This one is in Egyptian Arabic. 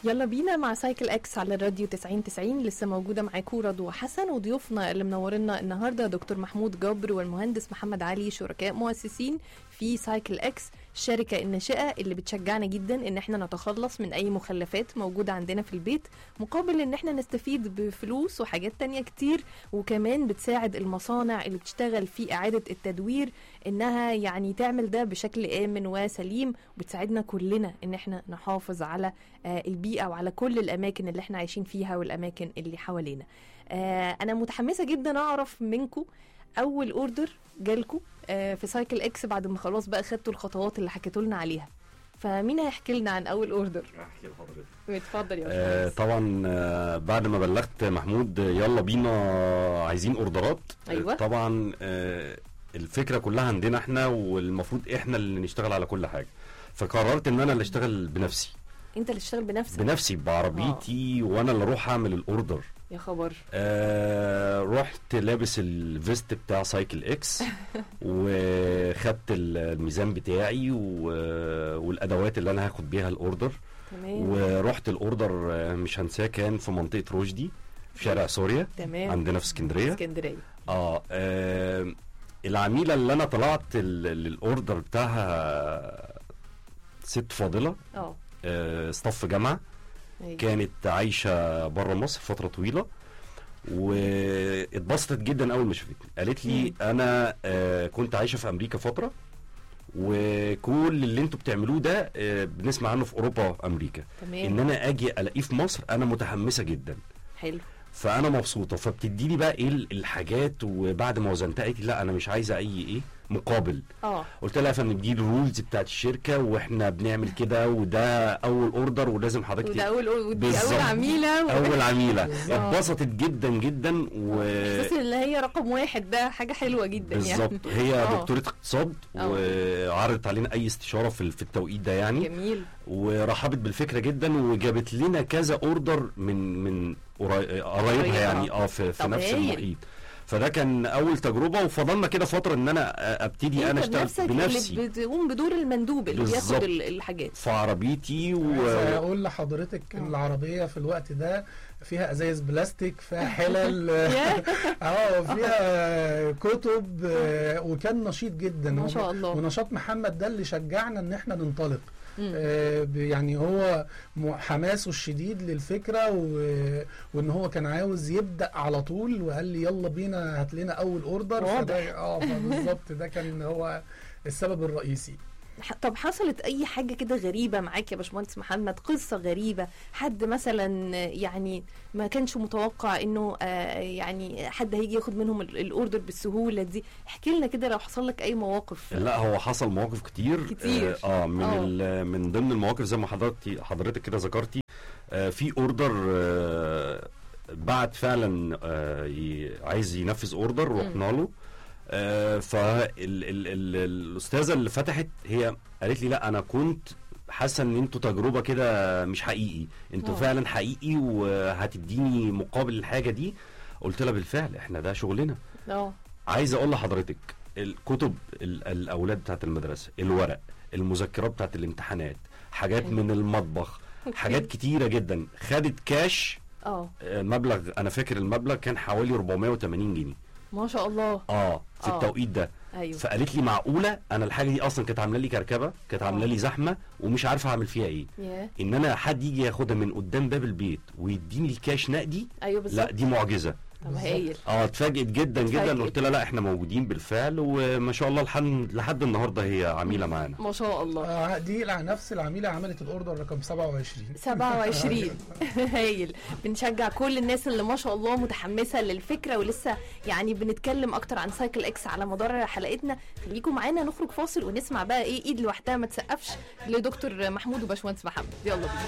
يلا بينا مع سايكل اكس على الراديو 90 90 لسه موجوده معاكم رضوى حسن وضيوفنا اللي منورنا النهارده دكتور محمود جبر والمهندس محمد علي شركاء مؤسسين في سايكل اكس الشركه الناشئه اللي بتشجعنا جدا ان احنا نتخلص من اي مخلفات موجوده عندنا في البيت مقابل ان احنا نستفيد بفلوس وحاجات تانية كتير وكمان بتساعد المصانع اللي بتشتغل في اعاده التدوير انها يعني تعمل ده بشكل امن وسليم وبتساعدنا كلنا ان احنا نحافظ على آه، البيئه وعلى كل الاماكن اللي احنا عايشين فيها والاماكن اللي حوالينا آه، انا متحمسه جدا اعرف منكم اول اوردر جالكم آه، في سايكل اكس بعد ما خلاص بقى خدتوا الخطوات اللي حكيتوا لنا عليها فمين هيحكي لنا عن اول اوردر احكي لحضرتك اتفضل يا آه باشمهندس طبعا آه بعد ما بلغت محمود آه، يلا بينا عايزين اوردرات أيوة. آه طبعا آه الفكره كلها عندنا احنا والمفروض احنا اللي نشتغل على كل حاجه فقررت ان انا اللي اشتغل بنفسي انت اللي تشتغل بنفسك بنفسي بعربيتي وانا اللي اروح اعمل الاوردر يا خبر آه رحت لابس الفيست بتاع سايكل اكس وخدت الميزان بتاعي و- والادوات اللي انا هاخد بيها الاوردر تمام ورحت الاوردر آه، مش هنساه كان في منطقه رشدي في شارع سوريا تمام عندنا في اسكندريه اسكندريه اه آه، العميله اللي انا طلعت ال- الاوردر بتاعها ست فاضله اه آه، صف جامعه أيوة. كانت عايشه بره مصر فتره طويله واتبسطت جدا اول ما شافتني قالت لي مم. انا آه، كنت عايشه في امريكا فتره وكل اللي انتوا بتعملوه ده آه، بنسمع عنه في اوروبا وامريكا ان تمام انا اجي الاقيه في مصر انا متحمسه جدا حلو فانا مبسوطه فبتديني بقى ايه ال- الحاجات وبعد ما وزنتها قالت لي لا انا مش عايزه اي ايه مقابل اه قلت لها يا فندم دي الرولز بتاعت الشركه واحنا بنعمل كده وده اول اوردر ولازم حضرتك وده اول ودي بالظبط. اول عميله و... اول عميله بالظبط. اتبسطت جدا جدا و احساس اللي هي رقم واحد ده حاجه حلوه جدا يعني بالظبط هي آه. دكتوره اقتصاد آه. وعرضت علينا اي استشاره في في التوقيت ده يعني جميل ورحبت بالفكره جدا وجابت لنا كذا اوردر من من قري- قرايبها قرايبها. يعني اه في, في طب نفس هايل. المحيط فده كان اول تجربه وفضلنا كده فتره ان انا ابتدي انا انت اشتغل بنفسك بنفسي اللي بتقوم بدور المندوب اللي بالظبط. بياخد ال- الحاجات في عربيتي و عايز اقول لحضرتك ان العربيه في الوقت ده فيها ازايز بلاستيك فيها حلل يا اه فيها كتب آه، وكان نشيط جدا ما شاء الله. ونشاط محمد ده اللي شجعنا ان احنا ننطلق مم. آه، ب- يعني هو م- حماسه الشديد للفكره و- وان هو كان عاوز يبدا على طول وقال لي يلا بينا هات لنا اول اوردر واضح. فده اه بالظبط ده كان هو السبب الرئيسي ح- طب حصلت اي حاجه كده غريبه معاك يا باشمهندس محمد قصه غريبه حد مثلا يعني ما كانش متوقع انه آه، يعني حد هيجي ياخد منهم ال- الاوردر بالسهوله دي احكي لنا كده لو حصل لك اي مواقف لا هو حصل مواقف كتير كتير. اه, آه من آه. ال- من ضمن المواقف زي ما حضرتك حضرتك كده ذكرتي آه في اوردر آه بعت فعلا آه ي- عايز ينفذ اوردر مم. رحنا له آه فالاستاذه اللي فتحت هي قالت لي لا انا كنت حاسه ان انتوا تجربه كده مش حقيقي انتوا آه. فعلا حقيقي وهتديني مقابل الحاجه دي قلت لها بالفعل احنا ده شغلنا اه عايز اقول لحضرتك الكتب ال- الاولاد بتاعت المدرسه الورق المذكرات بتاعت الامتحانات حاجات حلو. من المطبخ أوكي. حاجات كتيره جدا خدت كاش اه آه، مبلغ انا فاكر المبلغ كان حوالي 480 جنيه ما شاء الله اه في آه. التوقيت ده ايوه فقالت لي معقوله انا الحاجه دي اصلا كانت عامله لي كركبه كانت عامله آه. لي زحمه ومش عارفه اعمل فيها ايه يا ان انا حد يجي ياخدها من قدام باب البيت ويديني الكاش نقدي ايوه لا بالظبط دي معجزه طب هايل اه اتفاجئت جدا جدا اتفاجئت. قلت لها لا احنا موجودين بالفعل وما شاء الله لحد لحد النهارده هي عميله معانا ما شاء الله آه، دي الع- نفس العميله عملت الاوردر رقم 27 27 هايل بنشجع كل الناس اللي ما شاء الله متحمسه للفكره ولسه يعني بنتكلم اكتر عن سايكل اكس على مدار حلقتنا خليكم معانا نخرج فاصل ونسمع بقى ايه ايد لوحدها ما تسقفش لدكتور محمود وباشمهندس محمد يلا بينا